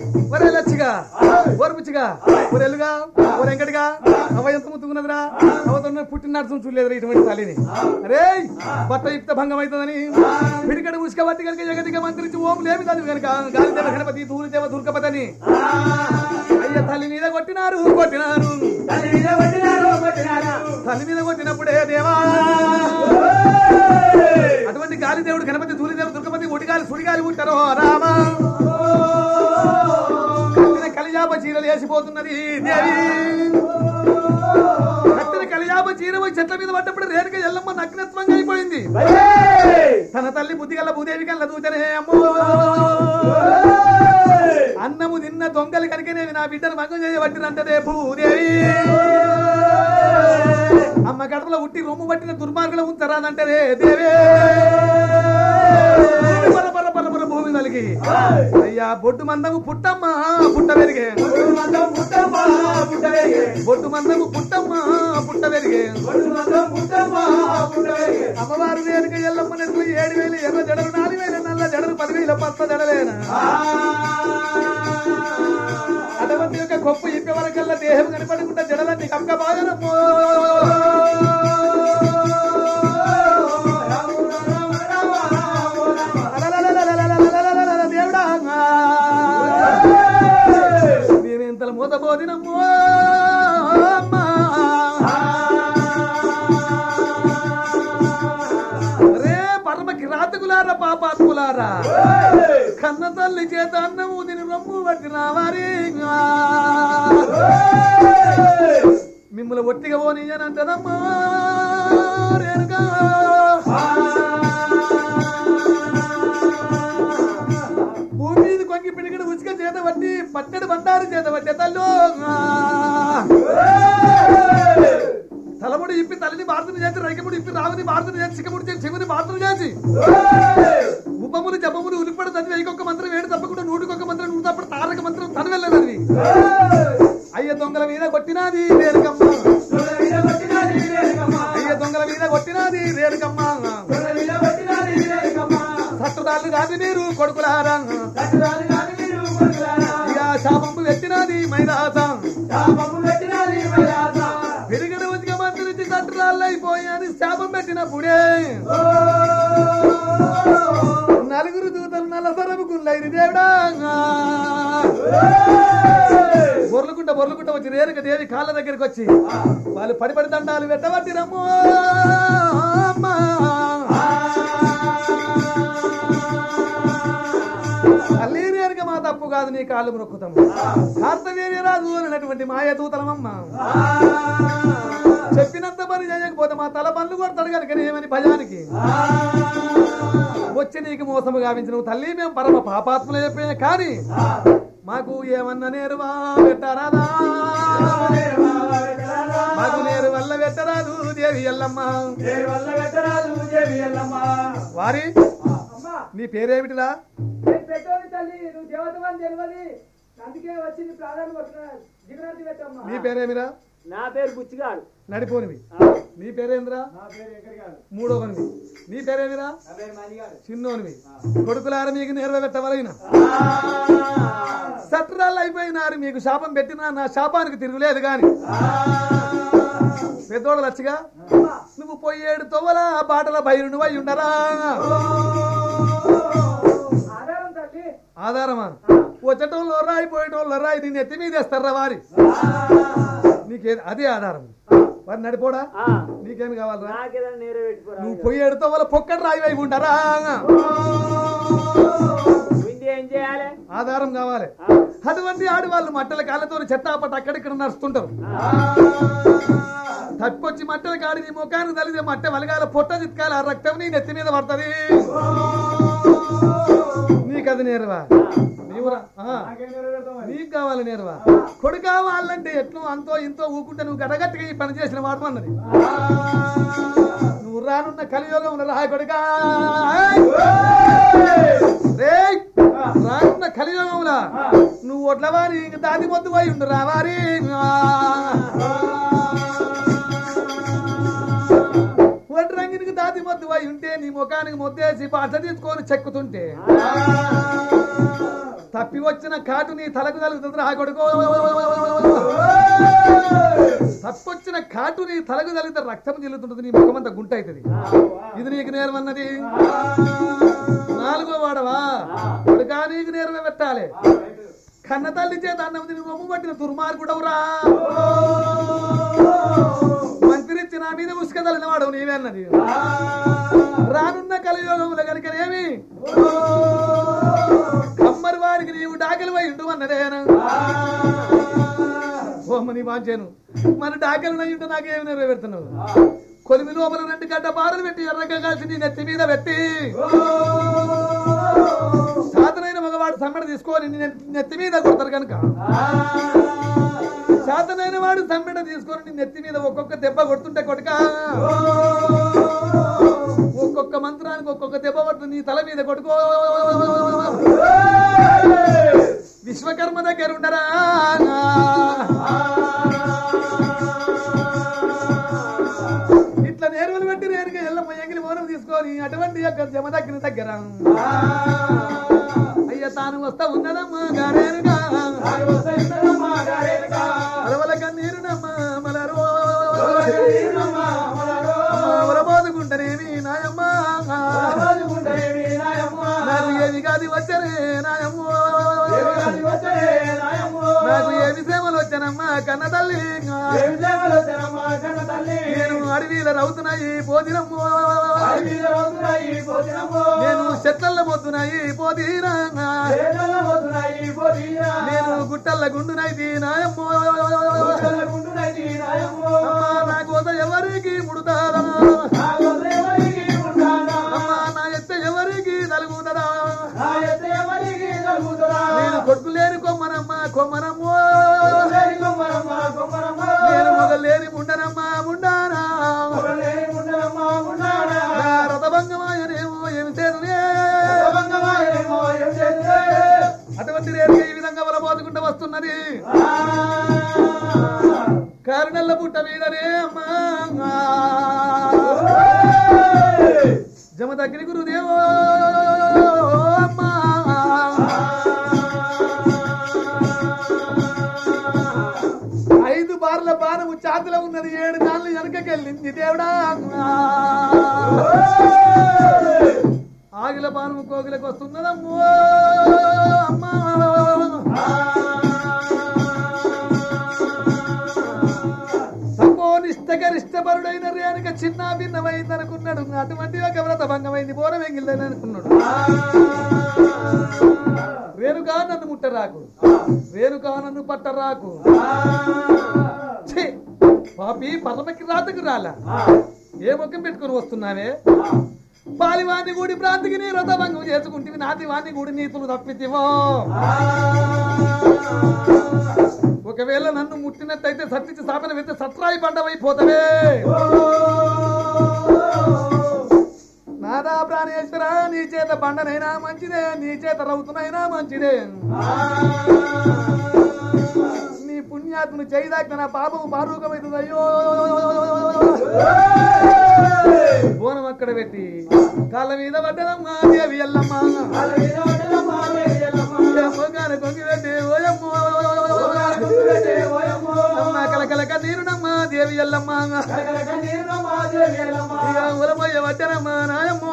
ఒరే లచ్చిగా ఓర్పుచ్చిగా ఒరెల్లుగా ఒరెంకటిగా అవ ఎంత ముత్తుకున్నదిరా అవతల పుట్టిన నడుచుని చూడలేదురా ఇటువంటి తల్లిని అరే బట్ట యుక్త భంగం అవుతుందని పిడికడ ఉసుక బట్టి కనుక జగతిగా మంత్రించి ఓం లేమి తల్లి కనుక గాలిదేవ గణపతి దూరిదేవ దుర్గపతి అని అయ్య తల్లి మీద కొట్టినారు కొట్టినారు తల్లి మీద కొట్టినప్పుడే దేవా అటువంటి గాలి దేవుడు గణపతి సూర్యదేవుడు దుర్గపతి ఒడిగాలి సుడిగాలి ఉంటారో రామా కట్టిన కలిజాప చీరలు వేసిపోతున్నది దేవి కట్టిన కలిజాప చీర పోయి చెట్ల మీద పడ్డప్పుడు రేణుక ఎల్లమ్మ నగ్నత్వంగా అయిపోయింది తన తల్లి బుద్ధి గల్ల భూదేవి కల్ల దూచనే అమ్మో అన్నము నిన్న దొంగలు కనుకనేవి నా బిడ్డను మగం చేయబట్టినంటదే భూదేవి అమ్మ గడపలో ఉట్టి రొమ్ము పట్టిన దుర్మార్గులు ఉంచరాదంటదే దేవే పర పర పర పర భూమి నలిగి అయ్యా బొడ్డు మందము పుట్టమ్మ పుట్ట పెరిగే బొడ్డు మందము పుట్టమ్మ పుట్ట పెరిగే అమ్మవారు వేరుక ఎల్లమ్మ నెట్లు ఏడు వేలు ఎర్ర జడలు నాలుగు వేలు నల్ల జడలు పదివేల పచ్చ జడలేనా అటువంటి యొక్క గొప్ప ఇప్పే వరకల్లా దేహం కనపడకుండా జడలన్నీ కక్క బాగానమ్మో అలలలలలలలలలలలల దేవుడా నేను ఇంతల మూతబోదినమ్మో అమ్మా. అరే పరమ కిరాతకులారా పాపాత్ములారా కన్న తల్లి చేత అన్నము తిని రమ్ము పట్టిన వారి మిమ్మల్ని ఒట్టిగా పోనీయనంటదమ్మా రేణుకా. భూమి మీద కొంగి పిడికిడి ఉచిక చేత పట్టి పట్టెడు బండారు చేత పట్టే తల్లు తలముడు ఇప్పి తల్లిని భారతను చేసి రైకముడు ఇప్పి రావుని భారతను చేసి చిక్కముడు చేసి చెవిని భారతను చేసి ఉపములు జపములు ఉలిపడి చదివి ఐకొక్క మంత్రం ఏడు తప్పకుండా నూటికొక్క మంత్రం నూట తప్పడు తారక మంత్రం తను వెళ్ళనది అయ్య దొంగల మీద కొట్టినాది రేణుకమ్మ అయ్య దొంగల మీద కొట్టినాది రేణుకమ్మ సత్తుదాళ్ళు కాదు మీరు కొడుకులారా ఇక శాపంపు పెట్టినది మైదాసం పెరిగిన ఉచిక మంత్రించి సత్తురాళ్ళు అయిపోయాని శాపం పెట్టినప్పుడే నలుగురు దూతలు నల్ల సరము గుళ్ళైరి దేవుడా బొర్లుకుంట బొర్లుకుంట వచ్చి రేరుక దేవి కాళ్ళ దగ్గరికి వచ్చి వాళ్ళు పడి పడి దండాలు పెట్టబట్టిరమ్మో అమ్మా. తల్లి రేరుక మా తప్పు కాదు నీ కాళ్ళు మొక్కుతాము కార్తవీర్య రాజు అన్నటువంటి మాయ దూతలమమ్మ చెప్పినంత పని చేయకపోతే మా తల పనులు కొడతాడు కనుక ఏమని భయానికి వచ్చి నీకు మోసము గావించిన తల్లి మేము పరమ పాపాత్ములు చెప్పే కానీ మాకు ఏమన్నా నేరువా పెట్టరాదా మాకు నేరు వల్ల పెట్టరాదు దేవి ఎల్లమ్మ వారి నీ పేరేమిటిరా పెట్టోని తల్లి నువ్వు దేవతమని తెలియదు అందుకే వచ్చింది ప్రాధాన్యం పట్టుకున్నా దిగురాతి పెట్టమ్మా నీ పేరేమిరా నా పేరు బుచ్చిగాడు నడిపోనివి నీ పేరేంద్రా మూడోవనివి నీ పేరేమిరా చిన్నోనివి కొడుకులార మీకు నెరవేర్చవలగిన సత్రాలు అయిపోయినారు మీకు శాపం పెట్టినా నా శాపానికి తిరుగులేదు గాని పెద్దోడు లచ్చిగా నువ్వు పోయేడు తొవ్వల బాటల బయలు అయి ఉండరా ఆధారం తల్లి ఆధారమా వచ్చేటోళ్ళు రాయి పోయేటోళ్ళు రాయి నిన్ను ఎత్తి మీద వేస్తారా వారి నీకే అదే ఆధారం వారి నడిపోడా ఆ, నీకేమి కావాలరా నాకేదైనా నేరే పెట్టుకోరా నువ్వు పోయేడుతో వాళ్ళ పొక్కటి రాయి వైపు ఉంటారా విండి ఏం చేయాలి ఆధారం కావాలి ఆ, అటువంటి ఆడవాళ్ళు మట్టల కాళ్ళతో చెత్తాపట్ట అక్కడిక్కడ నడుస్తుంటారు ఆ, తప్పొచ్చి మట్టల కాడి నీ ముఖానికి తలిదే మట్ట వలగాల పొట్ట చిత్కాల ఆ రక్తం నీ నెత్తి మీద పడుతుంది నీకు అది నేరువా నీవు రా- ఆ. నీకు కావాలి నేరువా కొడు కావాలంటే ఎట్లు అంతో ఇంతో ఊకుంటే నువ్వు గడగట్టుగా ఈ పని చేసిన వాడు అన్నది నువ్వు రానున్న కలియోగం రా కొడుకా రేయ్! రానున్న కలియోగంలా నువ్వు ఒట్ల వారి ఇంక దాటి మొద్దు పోయి ఉండు రావారి ఒంటి రంగినికి దాటి మొద్దు పోయి ఉంటే నీ ముఖానికి మొద్దేసి పాట తీసుకొని చెక్కుతుంటే తప్పి వచ్చిన కాటు నీ తలకు తలుగుతుంది రా కొడుకో తప్పొచ్చిన కాటు నీ తలకు తలిగితే రక్తం చెల్లుతుంటుంది నీ ముఖమంతా గుంట అవుతుంది ఇది నీకు నేర్వన్నది నాలుగో వాడవా కొడుకా నీకు నేర్వ పెట్టాలి కన్న తల్లి చేత అన్నం తిని రొమ్ము పట్టిన దుర్మార్గుడవురా మంత్రిచ్చి నా మీద ఉసుకదలిన వాడు నీవే అన్నది రానున్న కలియోగముల కనుకనేమి కమ్మరి వారికి నీవు డాకలు పోయి ఉండు అన్నదేనా ఓమని వాంచాను మన డాకలు నయ్యుంటే నాకేమి నెరవేరుతున్నావు కొలిమి లోపల రెండు గడ్డ బారలు పెట్టి ఎర్రగా కాల్చి నీ నెత్తి మీద పెట్టి సాతనైన మగవాడు సమ్మెడ తీసుకొని నీ నెత్తి- నెత్తి మీద కొడతారు కనుక శాతనైన వాడు సమ్మెడ తీసుకొని నీ నెత్తి మీద ఒక్కొక్క దెబ్బ కొడుతుంటే కొడుక ఒక్కొక్క మంత్రానికి ఒక్కొక్క దెబ్బ పడుతుంది నీ తల మీద కొడుకో విశ్వకర్మ దగ్గర ఉండరా ఇట్లా నేరువులు పెట్టి నేరుగా ఎల్లమ్మ ఎంగిలి మౌనం తీసుకొని అటువంటి యొక్క జమ దగ్గర దగ్గర అయ్య తాను వస్తా ఉన్నదమ్మా గారేనుగా అలవల కన్నీరునమ్మా మలరో వరబోదుకుంటనేమి నాయమ్మ నాకు ఏమి కాది వచ్చనే నాయమ్మ నాకు ఏమి సేవలు వచ్చానమ్మా కన్న తల్లి నేను అడవిలో రవుతున్నాయి పోదినమ్మ నేను చెట్లల్లో పోతున్నాయి పోదీనా నేను గుట్టల్ల గుండునైతి నాయమ్మ అమ్మా నా కోసం ఎవరికి ముడుతారా అమ్మా నా ఎత్త ఎవరికి తలుగుతదా నేను కొడుకు లేని కొమ్మనమ్మ కొమ్మనమ్మ నేను మొగలు లేని ముండనమ్మ ముండానా నా రథభంగమాయనేమో ఏమి చేతనే అటువంటి రేరుగా ఈ విధంగా వలబోతుకుంటూ వస్తున్నది కారణల్ల పుట్ట మీదనే అమ్మా జమ దగ్గర గురుదేవో అమ్మా ఐదు బార్ల బాణము చాతిలో ఉన్నది ఏడు నాళ్ళు వెనకకెళ్ళింది దేవుడా ఆగిల బాణము కోగిలకు వస్తున్నదమ్మో అమ్మా సంపోనిష్టగరిష్టపరుడైన రేణుక చిన్న భిన్నమైంది అనుకున్నాడు అటువంటి ఒక వ్రత భంగమైంది బోర వెంగిల్దని అనుకున్నాడు రేణుకా నన్ను ముట్టరాకు రేణుకా నన్ను పట్టరాకు ఛీ! పాపి పర్లమకి రాతకు రాలా ఏ ముఖం పెట్టుకుని వస్తున్నావే పాలివాణి గుడి ప్రాంతికి నీ రథభంగం చేసుకుంటే నాతి వాణి గుడి నీతులు తప్పితివో ఒకవేళ నన్ను ముట్టినట్టయితే సత్తించి సాపన వెళ్తే సత్రాయి పండవైపోతావే నాదా ప్రాణేశ్వర నీ చేత బండనైనా మంచిదే నీ చేత రౌతునైనా మంచిదే నీ పుణ్యాత్మను చేయదాక నా పాపము పారూకమవుతుంది అయ్యో బోనం అక్కడ పెట్టి కాళ్ళ మీద పడ్డదమ్మా దేవి ఎల్లమ్మ అమ్మగారు కొంగి పెట్టి ఓయమ్మో అమ్మ కలకల కన్నీరునమ్మా దేవి ఎల్లమ్మ ఇక ఉలమయ్య వడ్డనమ్మా నాయమ్మో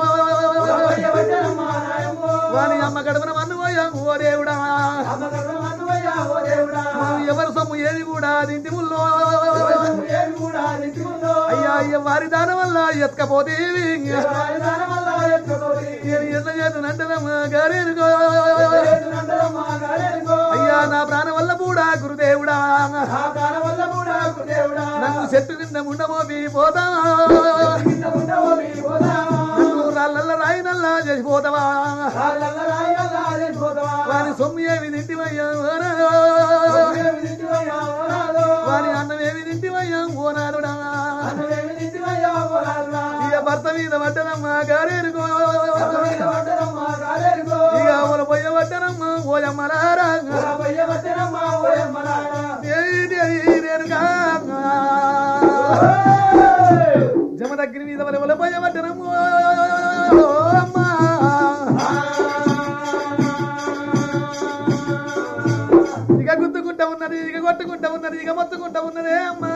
వాని అమ్మ గడపన మన్ను పోయాము ఓ దేవుడా మనం ఎవరి సొమ్ము ఏది కూడా తింటి ముల్లో అయ్యా అయ్య వారి దానం వల్ల ఎత్కపోతేవి నేను ఎట్ల చేతునంటదమ్మా గారేనుకో అయ్యా నా ప్రాణం వల్ల కూడా గురుదేవుడా నన్ను చెట్టు కింద ఉండమోపి పోతా నన్ను రాళ్ళల్ల రాయినల్లా చేసిపోతావా వాని సొమ్ము ఏమి తింటివయ్యా వాని అన్నం ఏమి తింటివయ్యా ఓనారుడా ఇక భర్త మీద పడ్డనమ్మా గారేనుకో ఇక అవల పొయ్య పడ్డనమ్మా ఓయమ్మలారా జమ దగ్గర మీద వల వల పొయ్య పడ్డనమ్మో అమ్మా ఉన్నది ఇక కొట్టుకుంటా ఉన్నది ఇక మొత్తుకుంటా ఉన్నదే అమ్మా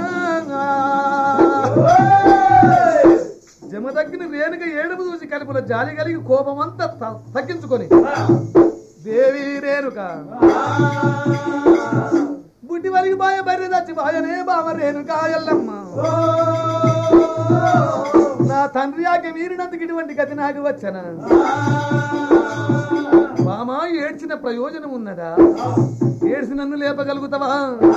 జమ తగ్గిన రేణుక ఏడుపు చూసి కలుపుల జాలి కలిగి కోపం అంతా త- తగ్గించుకొని దేవి రేణుక బుడ్డి వలిగి బాయ బర్రె దచ్చి బాయనే బావ రేణుక ఎల్లమ్మ నా తండ్రి ఆకి మీరినందుకు ఇటువంటి గతి నాకు వచ్చన బామా ఏడ్చిన ప్రయోజనం ఉన్నదా ఏడ్చి నన్ను లేపగలుగుతావా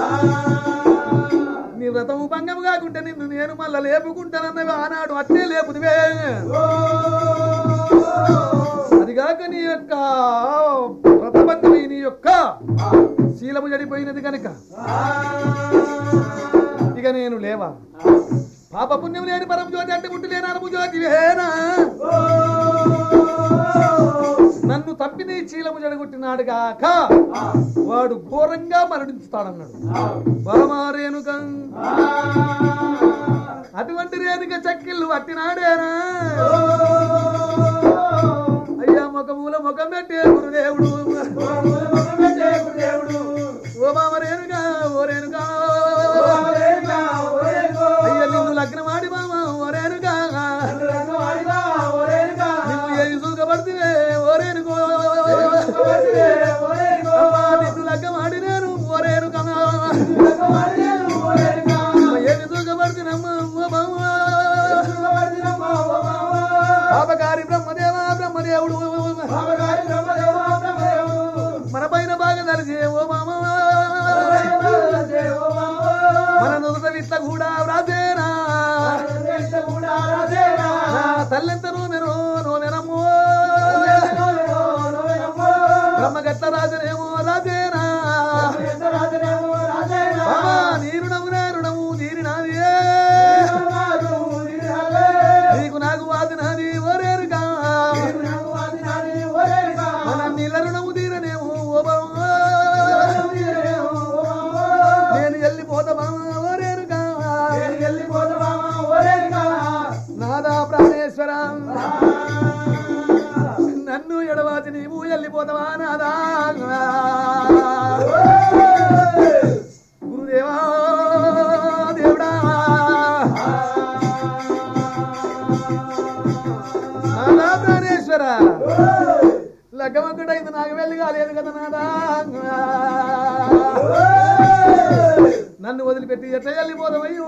నీ వ్రతము భంగము కాకుంటే నిన్ను నేను మళ్ళా లేపుకుంటానన్నవి ఆనాడు అట్టే లేపుదివే అదిగాక నీ యొక్క వ్రతభంగమై నీ యొక్క శీలము జడిపోయినది కనుక ఇక నేను లేవా పాప పుణ్యం లేని పరమ జ్యోతి అంటే గుడ్డు లేని అనుభు జ్యోతి వేనా నన్ను తప్పి నీ చీలము జడగొట్టినాడు గాక వాడు ఘోరంగా మరణిస్తాడన్నాడు బలమా రేణుక అటువంటి రేణుక చక్కిళ్ళు పట్టినాడేనా అయ్యా ముఖమూల ముఖం పెట్టే గురుదేవుడు ఓ బామ రేణుక ఓ రేణుక అయ్య నిన్ను లగ్నమాడి బామ ఓ రేణుక నువ్వు ఏది చూకబడితే ఓ రేణుకో అమ్మా, నిన్ను లగ్గమాడి నేను ఓ రేణుక ఏది చూకబడితేనమ్మా ఓ బామ పాపకారి బ్రహ్మదేవ బ్రహ్మదేవుడు మన పైన బాగా తెలిసే ఓ మామ మన నుదుట విట్ల కూడా వ్రాసేనా నా తల్లెంత నూనెను నూనెనమ్మో బ్రహ్మగట్ల రాజనేమో రాజేనా బాబా నీరు నవ్వు నేరుణము నీరినాది నీకు నాకు వాదినాది ఓరేరుగా మన నీళ్ళ రుణము తీరనేమో ఓ బాబా నేను వెళ్ళిపోతా బాబా ఓరేరుగా నాదా ప్రాణేశ్వర నన్ను ఎడవాచి నీవు వెళ్ళిపోతావా నాదా గురుదేవా దేవుడా నాదా ప్రాణేశ్వర లగ్గమొక్కడైంది నాకు వెళ్ళి కాలేదు కదా నాదా నన్ను వదిలిపెట్టి ఎట్లా వెళ్ళిపోదామయ్యో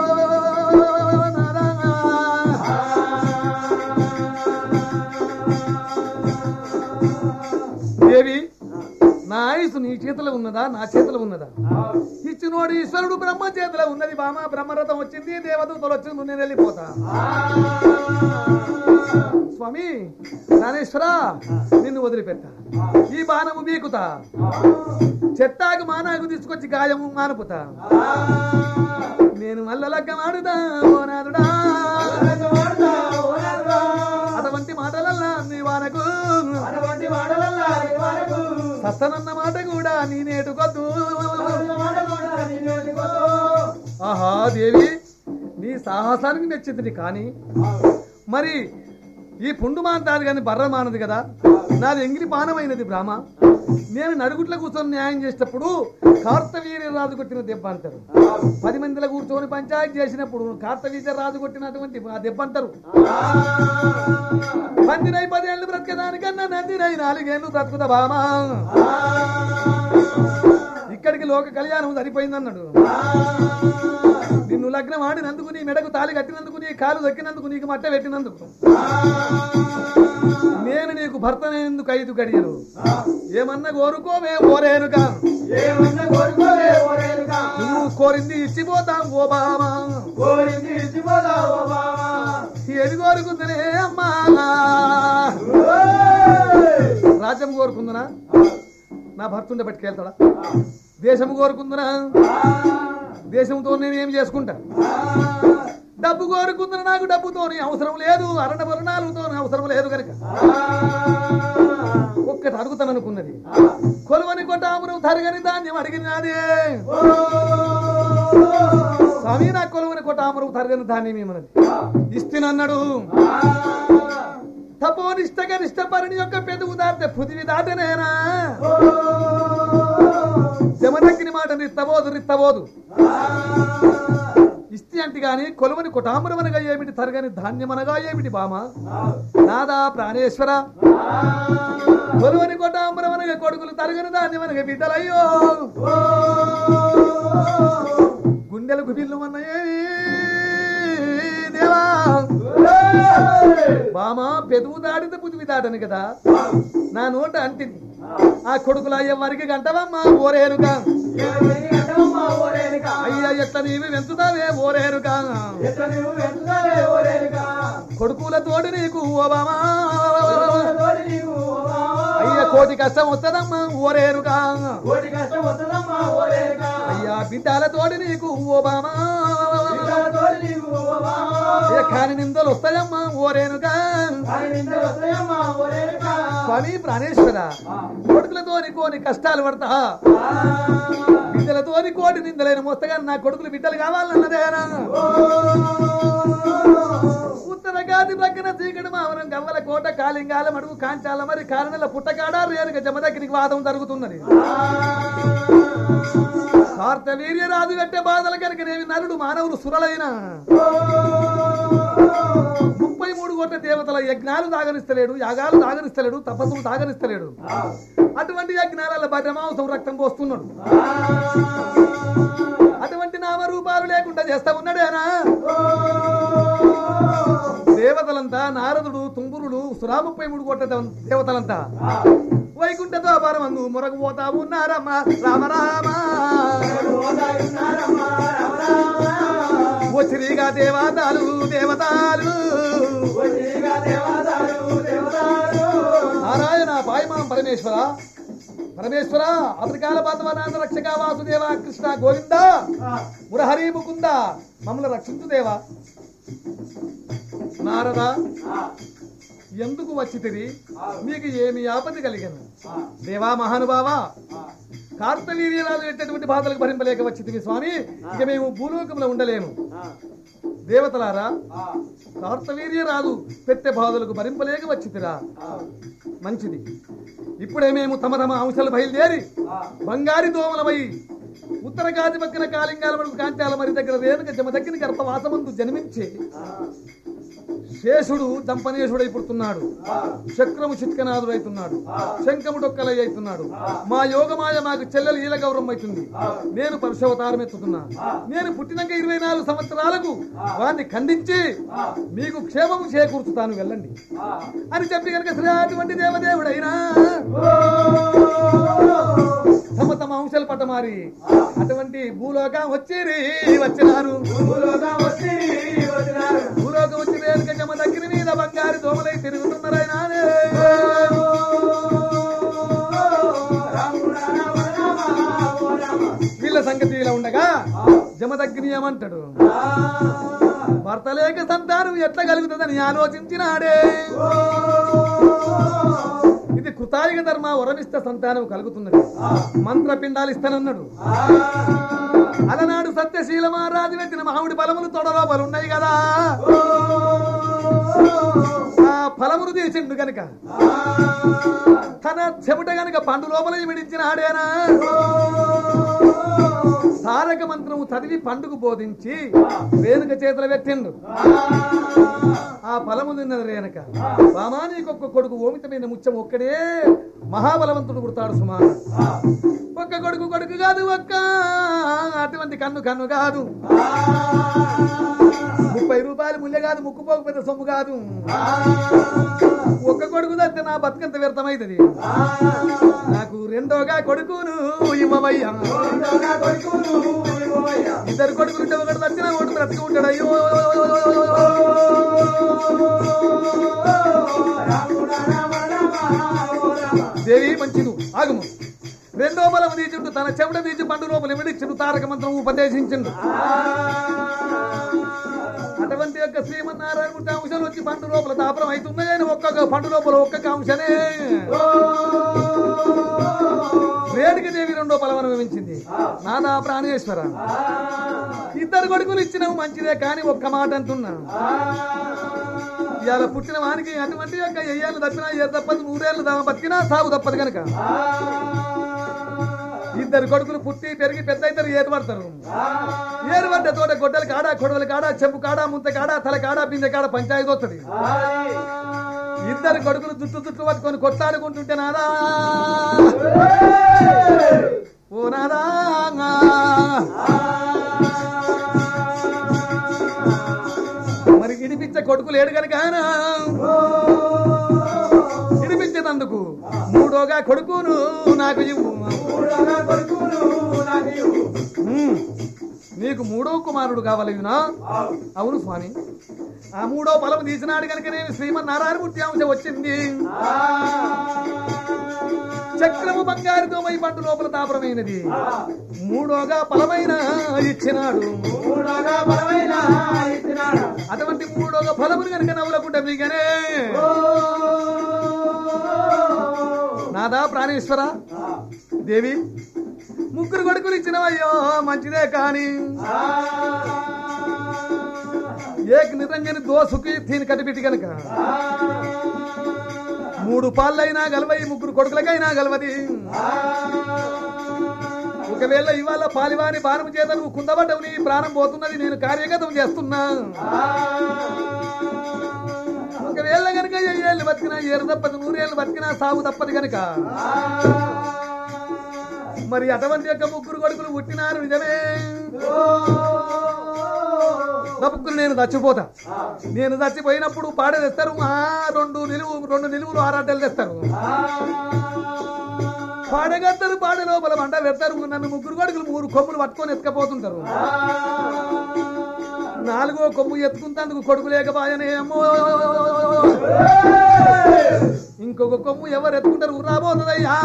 నాదా దేవి నా ఆయుసు నీ చేతిలో ఉన్నదా నా చేతిలో ఉన్నదా ఇచ్చినోడు ఈశ్వరుడు బ్రహ్మ చేతిలో ఉన్నది బామ బ్రహ్మరథం వచ్చింది దేవదూతలు వచ్చింది నేను వెళ్ళిపోతా స్వామి నానేశ్వర నిన్ను వదిలిపెట్టా ఈ బాణము బీకుతా చెట్టాకు మానాకు తీసుకొచ్చి గాయము మానుపుతా నేను మల్ల లగ్గమాడుదా ఓ నాదుడా అటువంటి మాటలల్లా నీ వానకు సత్తనన్న మాట కూడా నీ నేటుకొద్దు ఆహా దేవి నీ సాహసానికి మెచ్చింది కానీ మరి ఈ పుండు మాంటారు కానీ బర్ర మానది కదా నాది ఎంగిలి పానమైనది బ్రాహ్మ నేను నడుగుట్ల కూర్చొని న్యాయం చేసేటప్పుడు కార్తవీర్య రాజు కొట్టిన దెబ్బ అంటారు పది మందిలో కూర్చొని పంచాయతీ చేసినప్పుడు కార్తవీర్య రాజు కొట్టినటువంటి ఆ దెబ్బ అంటారు పందినై పదేళ్ళు బ్రతకదానికన్నా నందినై నాలుగేళ్ళు బ్రతుకుతా బామా ఇక్కడికి లోక కళ్యాణం సరిపోయిందన్నాడు నిన్ను లగ్నం ఆడినందుకు నీ మెడకు తాలి కట్టినందుకు నీ కాలు దక్కినందుకు నీకు మట్ట పెట్టినందుకు నేను నీకు భర్తనేందుకు ఐదు గడియలు ఏమన్నా కోరుకోవే ఓరేనుక నువ్వు కోరింది ఇచ్చిపోతాం ఓ బామా ఏది కోరుకుందనే అమ్మా రాజ్యం కోరుకుందనా నా భర్తుండే పట్టుకెళ్తాడా దేశం కోరుకుందనా దేశంతో నేను ఏం చేసుకుంటా డబ్బు కోరుకుందన నాకు డబ్బుతోని అవసరం లేదు అరణ వర్ణాలతో అవసరం లేదు కనుక ఒక్కటి అడుగుతాను అనుకున్నది కొలువని కొట్టామును తరగని ధాన్యం అడిగినదే స్వామి నా కొలువని కొట్టామును తరగని ధాన్యం ఏమన్నది ఇస్తునన్నాడు తపోనిష్టగా నిష్టపరిణి యొక్క పెదవు దాటితే పృథివి దాటనేనా జమ జమదగ్గిని మాట రిత్తబోదు రిత్తబోదు ఇస్తి అంటి గాని కొలువని కొటాంబరమనగా ఏమిటి తరగని ధాన్యమనగా ఏమిటి బామ నాదా ప్రాణేశ్వర కొలువని కొటాంబరమనగా కొడుకులు తరగని ధాన్యమనగా బిడ్డలయ్యో గుండెలకు బిల్లు అన్నయ్యేవి దేవా బామ పెదవు దాడితే పుదివి దాటను కదా నా నోట అంటింది ఆ కొడుకులు అయ్యే వారికి గంటవమ్మా ఓరేరుగా అయ్యా ఎట్లా నీవి వెంచుతావే ఓరేరుగా కొడుకుల తోడు నీకు ఓ బామా అయ్యా కోటి కష్టం వస్తుందమ్మా ఓరేరుగా అయ్యా బిడ్డల తోడు నీకు ఓ బామా ఏ కాని నిందలు వస్తాయమ్మా ఓరేనుగా స్వామి ప్రాణేశ్వర కొడుకులతోని కోని కష్టాలు పడతా బిడ్డలతోని కోటి నిందలైన మోస్తగా నా కొడుకులు బిడ్డలు కావాలన్నదేనా ఉత్తర గాది ప్రక్కన చీకటి మావరం గవ్వల కోట కాలింగాల మడుగు కాంచాల మరి కారణల పుట్టకాడ రేరుగా జమ దగ్గరికి వాదం జరుగుతున్నది కార్త వీర్యరాజు కట్టే బాధల కనుకనేమి నరుడు మానవులు సురలైన ముప్పై మూడు కోట్ల దేవతల యజ్ఞాలు దాగనిస్తలేడు యాగాలు దాగనిస్తలేడు తపస్సులు దాగనిస్తలేడు అటువంటి యజ్ఞాల భద్రమాంసం రక్తం పోస్తున్నాడు అటువంటి నామరూపాలు లేకుండా చేస్తా ఉన్నాడేనా దేవతలంతా నారదుడు తుంగురుడు సురా ముప్పై మూడు కోట్ల దేవ- దేవతలంతా వైకుంఠతో పరమందు మొరగు పోతా ఉన్నారమ్మా రామ రామ వచ్చిరిగా దేవతాలు దేవతాలు నారాయణ పాయమాం పరమేశ్వర పరమేశ్వర అతకాల బాధవనాంద రక్షక వాసుదేవ కృష్ణ గోవింద మురహరి ముకుంద మమ్మల్ని రక్షించు దేవా నారద ఎందుకు వచ్చితిరి మీకు ఏమి ఆపద కలిగను దేవా మహానుభావ కార్తవీర్యరాలు పెట్టేటువంటి బాధలకు భరింపలేక వచ్చితివి స్వామి ఇక మేము భూలోకంలో ఉండలేము దేవతలారా కార్తవీర్యరాజు పెట్టే బాధలకు భరింపలేక వచ్చితిరా మంచిది ఇప్పుడే మేము తమ తమ అంశాలు బయలుదేరి బంగారి దోమలమై ఉత్తర గాది పక్కన కాలింగాల వరకు కాంచాల మరి దగ్గర రేణుక జమ దగ్గర గర్భవాసమందు జన్మించి శేషుడు దంపనేశుడై పుడుతున్నాడు చక్రము చిత్కనాథుడైతున్నాడు శంఖము డొక్కలై అవుతున్నాడు మా యోగమాయ మాకు చెల్లెలు ఈల గౌరవం అవుతుంది నేను పరుషవతారం ఎత్తుతున్నా నేను పుట్టినాక ఇరవై నాలుగు సంవత్సరాలకు వారిని ఖండించి మీకు క్షేమము చేకూర్చుతాను వెళ్ళండి అని చెప్పి కనుక శ్రీ అటువంటి దేవదేవుడైనా తమ తమ అంశాలు పట్టమారి అటువంటి భూలోకం వచ్చి వచ్చినారు భూలోకం వచ్చి వేదిక జమ దగ్గర మీద బంగారు దోమలై తిరుగుతున్నారైనా వీళ్ళ సంగతి ఇలా ఉండగా జమదగ్ని ఏమంటాడు భర్త లేక సంతానం ఎట్లా కలుగుతుందని ఆలోచించినాడే ఇది కృతాయుగ ధర్మ వరమిష్ట సంతానం కలుగుతున్నది మంత్రపిండాలు ఇస్తానన్నాడు అలనాడు సత్యశీల మహారాజు పెట్టిన మామిడి ఫలములు తొడలోపలు ఉన్నాయి కదా ఆ ఫలమును తీసిండు గనుక తన చెమట గనుక పండు లోపల విడించిన ఆడేనా తారక మంత్రము చదివి పండుగ బోధించి రేణుక చేతులు పెట్టిండు ఆ ఫలము తిన్నది రేణుక రామానీకొక్క కొడుకు ఓమితమైన ముత్యం ఒక్కడే మహాబలవంతుడు పుడతాడు సుమా ఒక్క కొడుకు కొడుకు కాదు ఒక్క అటువంటి కన్ను కన్ను కాదు ముప్పై రూపాయలు ముల్లె కాదు ముక్కుపోకు పెద్ద సొమ్ము కాదు ఒక్క కొడుకు తస్తే నా బతుకంత వ్యర్థమైతది నాకు రెండోగా కొడుకును ఇవ్వవయ్యా ఇద్దరు కొడుకులు ఒకటి వచ్చిన ఒకటి బ్రతుకుంటాడు అయ్యో దేవి మంచిదు ఆగము రెండో బలం తీసిండు తన చెమట తీసి పండు లోపల విడిచిండు తారక మంత్రం ఉపదేశించిండు అటువంటి యొక్క శ్రీమన్నారాయణ అంశాలు వచ్చి పండు లోపల తాపరం అవుతున్నాయని ఒక్కొక్క పండు లోపల ఒక్కొక్క అంశనే వేడిక దేవి రెండో బలం విమించింది నాదా ప్రాణేశ్వర ఇద్దరు కొడుకులు ఇచ్చినవు మంచిదే కానీ ఒక్క మాట అంటున్నా ఇవాళ పుట్టిన వానికి అటువంటి యొక్క ఎయ్యాలు తప్పినా ఏ తప్పదు నూరేళ్ళు దా- బతికినా సాగు తప్పదు కనుక ఇద్దరు కొడుకులు పుట్టి పెరిగి పెద్ద ఇద్దరు ఏరు పడతారు ఏరు పడ్డ తోట గొడ్డల కాడ కొడవల కాడ చెంపు కాడ ముంత కాడ తల కాడ బిందె కాడ పంచాయతీ వస్తుంది ఇద్దరు కొడుకులు జుట్టు జుట్టు పట్టుకొని కొట్లాడుకుంటుంటే నాదా ఓ నాదా మరి ఇడిపించే కొడుకులు ఏడు కనుక ఇడిపించేందుకు మూడోగా కొడుకును నాకు ఇవ్వు ఉమ్. నీకు మూడో కుమారుడు కావాలి వినా అవును స్వామి ఆ మూడో ఫలం తీసినాడు కనుకనే శ్రీమన్నారాయణమూర్తి అంశ వచ్చింది చక్రము బంగారుతో మై పండు లోపల తాపరమైనది మూడోగా ఫలమైన ఇచ్చినాడు అటువంటి మూడోగా ఫలమును కనుక నవ్వులకుంటే మీకనే నాదా ప్రాణేశ్వర దేవి ముగ్గురు కొడుకులు ఇచ్చినవయ్యో మంచిదే కాని ఏక నిరంజని దోసుకి దీని కట్టిపెట్టి కనుక మూడు పాళ్ళైనా గలవయి ముగ్గురు కొడుకులకైనా గలవది ఒకవేళ ఇవాళ పాలివాని బాణం చేత నువ్వు కుందబడ్డవు నీ ప్రాణం పోతున్నది నేను కార్యగతం చేస్తున్నా ఒకవేళ గనుక ఏళ్ళు బతికినా ఏరు తప్పదు నూరేళ్ళు బతికినా సాగు తప్పదు గనుక మరి అటువంటి యొక్క ముగ్గురు కొడుకులు పుట్టినారు నిజమే తప్పుకుని నేను చచ్చిపోతా నేను చచ్చిపోయినప్పుడు పాడ తెస్తారు ఆ రెండు నిలువు రెండు నిలువులు ఆరాటలు తెస్తారు పాడగత్తరు పాడ లోపల మంట పెడతారు నన్ను ముగ్గురు కొడుకులు మూడు కొమ్ములు పట్టుకొని ఎత్తుకపోతుంటారు నాలుగో కొమ్ము ఎత్తుకుంటందుకు కొడుకు లేకపాయనే అమ్మో ఇంకొక కొమ్ము ఎవరు ఎత్తుకుంటారు రాబోతుందయ్యా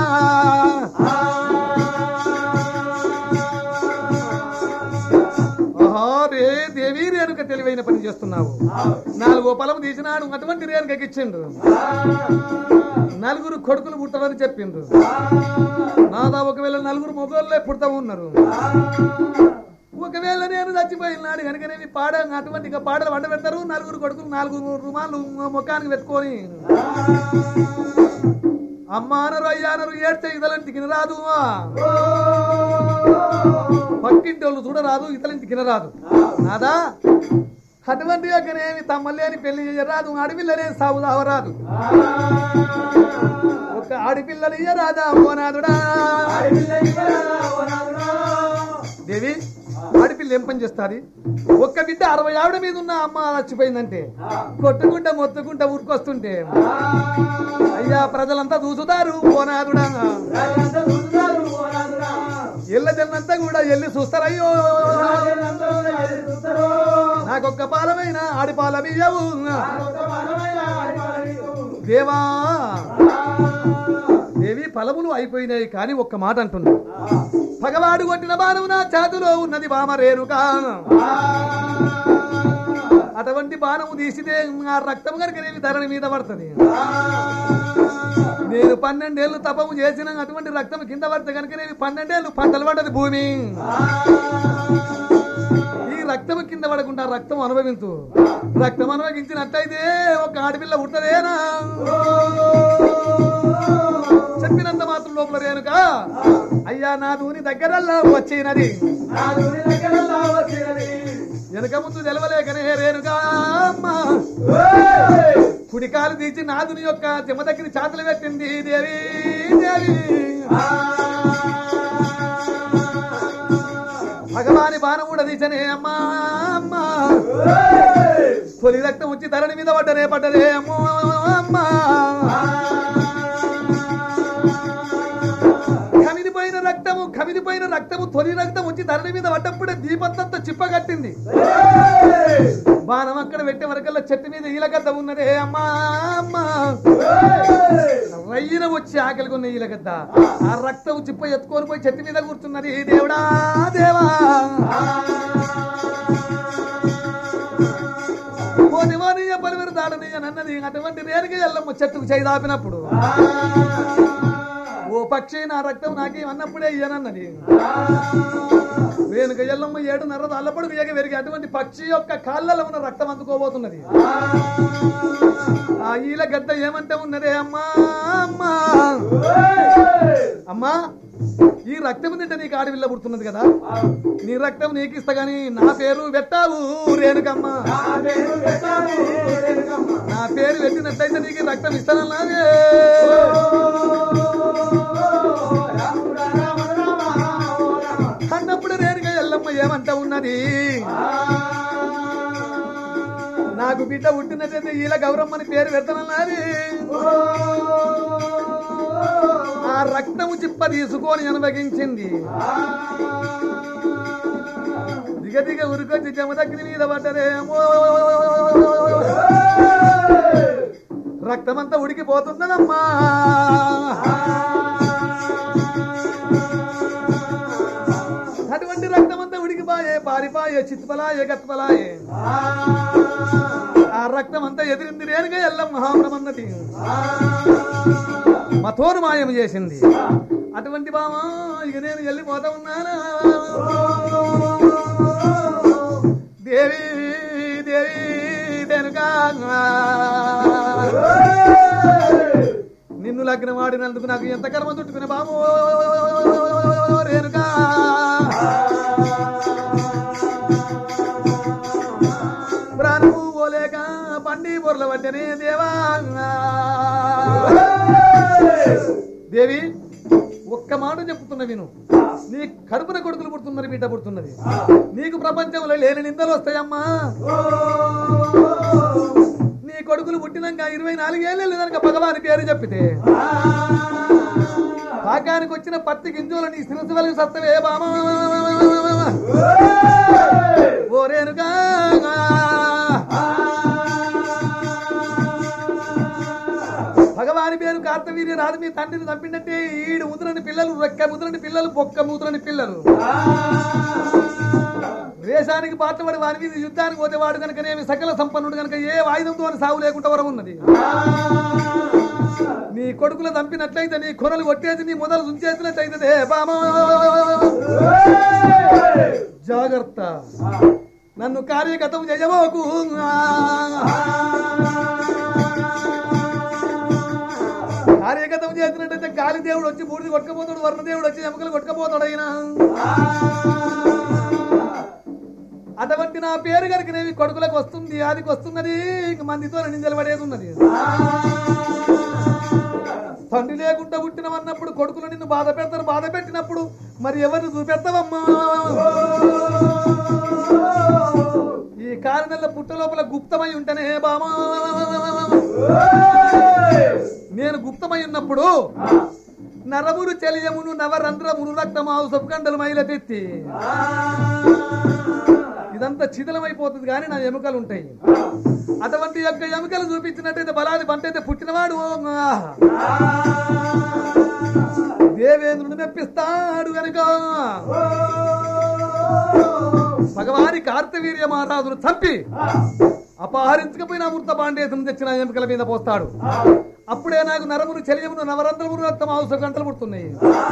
ఆహా, రే దేవి రేణుక తెలివైన పని చేస్తున్నావు నాలుగో పొలం తీసినాడు అటువంటి రేణుకకి ఇచ్చిండు నలుగురు కొడుకులు పుట్టమని చెప్పిండ్రు నాదా ఒకవేళ నలుగురు మొగోళ్ళే పుడతా ఉన్నారు ఒకవేళ నేను చచ్చిపోయినాడు కనుకనేవి పాడ అటువంటి ఇక పాటలు వంట పెడతారు నలుగురు కొడుకులు నాలుగు రుమాలు ముఖానికి పెట్టుకొని అమ్మానరు అయ్యానరు ఏడ్చే ఇతలంటికి రాదు పక్కింటి వాళ్ళు చూడరాదు ఇతలింటికి రాదు నాదా అటువంటి యొక్కనేమి తమ్మలేని పెళ్లి చేయరాదు ఆడపిల్లనే సాగు రాదు ఒక ఆడపిల్లని ఇయ్యరాదా ఓనాదుడా దేవి ఆడపిల్ల ఏం పని చేస్తాది ఒక్క బిడ్డ అరవై ఆవిడ మీద ఉన్న అమ్మ చచ్చిపోయిందంటే కొట్టుకుంటా మొత్తుకుంటా ఊరుకొస్తుంటే అయ్యా ప్రజలంతా చూసుతారు ఓనాదుడా ఎల్ల జన్నంతా కూడా ఎల్లి చూస్తారయ్యో నాకొక్క పాలమైన ఆడి పాలమియ్యవు దేవా దేవి ఫలములు అయిపోయినాయి కానీ ఒక్క మాట అంటున్నా పగవాడు కొట్టిన బాణం నా చేతిలో ఉన్నది బామరేరుగా అటువంటి బాణము తీసితే ఆ రక్తం కనుకనేమి ధరణి మీద పడుతుంది నేను పన్నెండేళ్లు తపము చేసిన అటువంటి రక్తం కింద పడితే కనుకనేమి పన్నెండేళ్లు పంటలు పడ్డది భూమి ఈ రక్తం కింద పడకుండా రక్తం అనుభవించు రక్తం అనుభవించినట్టయితే ఒక ఆడపిల్ల పుట్టదేనా చెప్పినంత మాత్రం లోపల రేణుక అయ్యా నా దూని దగ్గరల్లా వచ్చినది వెనక ముందు తెలవలేకనే రేణుక అమ్మా కుడికాలు తీసి నాదుని యొక్క చెమ దగ్గర చాతలు పెట్టింది దేవి దేవి భగవాని బాణం కూడా తీసనే అమ్మా అమ్మా తొలి రక్తం వచ్చి ధరణి మీద పడ్డనే పడ్డదే అమ్మో అమ్మా కమిదిపోయిన రక్తము కమిదిపోయిన రక్తము తొలి రక్తం వచ్చి ధరణి మీద పడ్డప్పుడే దీపంతంతా చిప్పగట్టింది బాణం అక్కడ పెట్టే వరకల్లా చెట్టు మీద ఈలగద్ద ఉన్నదే అమ్మా అమ్మా రయ్యన వచ్చి ఆకలికి ఉన్న ఈలగద్ద ఆ రక్తం చిప్ప ఎత్తుకొని పోయి చెట్టు మీద కూర్చున్నది దేవుడా దేవా పోని పోని పలువురు దాడని అన్నది అటువంటి రేణుకి ఎల్లమ్మ చెట్టుకు చేయి దాపినప్పుడు ఓ పక్షి నా రక్తం నాకే అన్నప్పుడే ఇయ్యనన్నది రేణుక ఎల్లమ్మ ఏడు నర్రదు అల్లపడుకు ఎగ వెరిగి అటువంటి పక్షి యొక్క కాళ్ళలో ఉన్న రక్తం అందుకోబోతున్నది ఆ ఈల గద్ద ఏమంటే ఉన్నదే అమ్మా అమ్మా అమ్మా ఈ రక్తం తింటే నీకు ఆడవిల్ల పుడుతున్నది కదా నీ రక్తం నీకు ఇస్తా గాని నా పేరు పెట్టావు రేణుకమ్మ నా పేరు పెట్టినట్లయితే నీకు రక్తం ఇస్తానన్నావే అన్నప్పుడు రేణుక ఎల్లమ్మ ఏమంట ఉన్నది నాకు బిడ్డ పుట్టినట్టయితే ఈల గౌరమ్మని పేరు పెడతానన్నది ఆ రక్తము చిప్ప తీసుకొని అనుభవించింది దిగ దిగ ఉరికొచ్చి జమదగ్ని మీద పడ్డరేమో రక్తమంతా ఉడికిపోతున్నదమ్మా అటువంటి రక్తమంతా ఉడికిపాయే పారిపాయే చిత్పలాయే గత్పలాయే ఆ రక్తం అంతా ఎదిరింది రేణుగా ఎల్లం మహాప్రమన్నది మతోరు మాయం చేసింది అటువంటి బామా ఇక నేను వెళ్ళిపోతా ఉన్నానా దేవి దేవి రేణుకా నిన్ను లగ్నం ఆడినందుకు నాకు ఎంత కర్మ చుట్టుకునే బాబు రేణుకా ప్రాణము పోలేక పండి పొరల పట్టనే దేవా దేవి ఒక్క మాట చెప్తున్నా విను నీ కడుపున కొడుకులు పుడుతున్నారు బిడ్డ పుడుతున్నది నీకు ప్రపంచంలో లేని నిందలు వస్తాయమ్మా నీ కొడుకులు పుట్టినాక ఇరవై నాలుగేళ్ళు కనుక భగవాని పేరు చెప్పితే పాకానికి వచ్చిన పత్తి గింజలు నీ శిరస్సు వెలుగు సత్తవే బామా ఓ రేణుగా భగవాని పేరు కార్తవీర్య రాదు మీ తండ్రిని చంపినట్టే ఈడు ముద్రని పిల్లలు రెక్క ముద్రని పిల్లలు బొక్క ముద్రని పిల్లలు దేశానికి పాటపడి వారి మీద యుద్ధానికి పోతే వాడు కనుకనేమి సకల సంపన్నుడు కనుక ఏ ఆయుధంతో అని సాగు లేకుండా వరం ఉన్నది నీ కొడుకులు చంపినట్లయితే నీ కొనలు కొట్టేసి నీ మొదలు ఉంచేసినట్లయితే బామా జాగ్రత్త నన్ను కార్యగతం చేయబోకు కార్యగతం చేసినట్టయితే గాలి దేవుడు వచ్చి బూడిది కొట్టుకపోతాడు వర్ణ దేవుడు వచ్చి ఎముకలు కొట్టుకపోతాడు ఆయన అటువంటి నా పేరు కనుక నేవి కొడుకులకు వస్తుంది ఆదికి వస్తున్నది ఇంక మందితో నిందలబడేది ఉన్నది తండ్రి లేకుండా పుట్టినవన్నప్పుడు కొడుకులు నిన్ను బాధ పెడతారు బాధ పెట్టినప్పుడు మరి ఎవరిని చూపెడతావమ్మా ఈ కారణంలో పుట్ట లోపల గుప్తమై ఉంటేనే బామా నేను గుప్తమై ఉన్నప్పుడు నరములు చలియమును నవరంధ్రమును రక్తమాంసపు కండలు మైల తెత్తి ఇదంతా శిథిలమైపోతుంది కానీ నా ఎముకలు ఉంటాయి అటువంటి యొక్క ఎముకలు చూపించినట్టయితే బలాది పంటైతే పుట్టినవాడు ఆహా. దేవేంద్రుడు మెప్పిస్తాడు గనుక భగవాని కార్తవీర్య మహారాజును చంపి అపహరించకపోయిన అమృత పాండేశం తెచ్చిన ఎముకల మీద పోస్తాడు అప్పుడే నాకు నరములు చెలియమును నవరంధ్రములు రక్తం అవసరం గంటలు పుడుతున్నాయి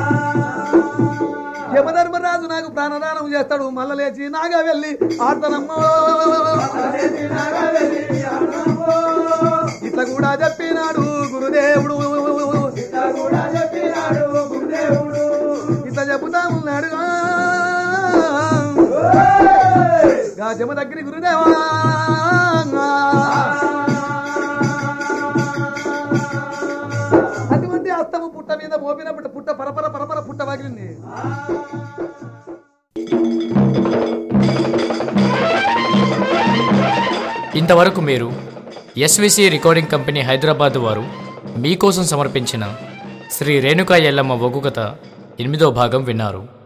యమధర్మరాజు నాకు ప్రాణదానం చేస్తాడు మల్ల లేచి నాగా వెళ్ళి ఆడతానమ్మో ఇట్లా కూడా చెప్పినాడు గురుదేవుడు ఇట్లా చెబుతా ఉన్నాడు గా జమ దగ్గర గురుదేవా అటువంటి అస్తము పుట్ట మీద మోపినప్పుడు పుట్ట పరపర పరపర పుట్ట వగిలింది ఇంతవరకు మీరు ఎస్విసి రికార్డింగ్ కంపెనీ హైదరాబాద్ వారు మీకోసం సమర్పించిన శ్రీ రేణుకా ఎల్లమ్మ ఒగ్గు కథ ఎనిమిదో భాగం విన్నారు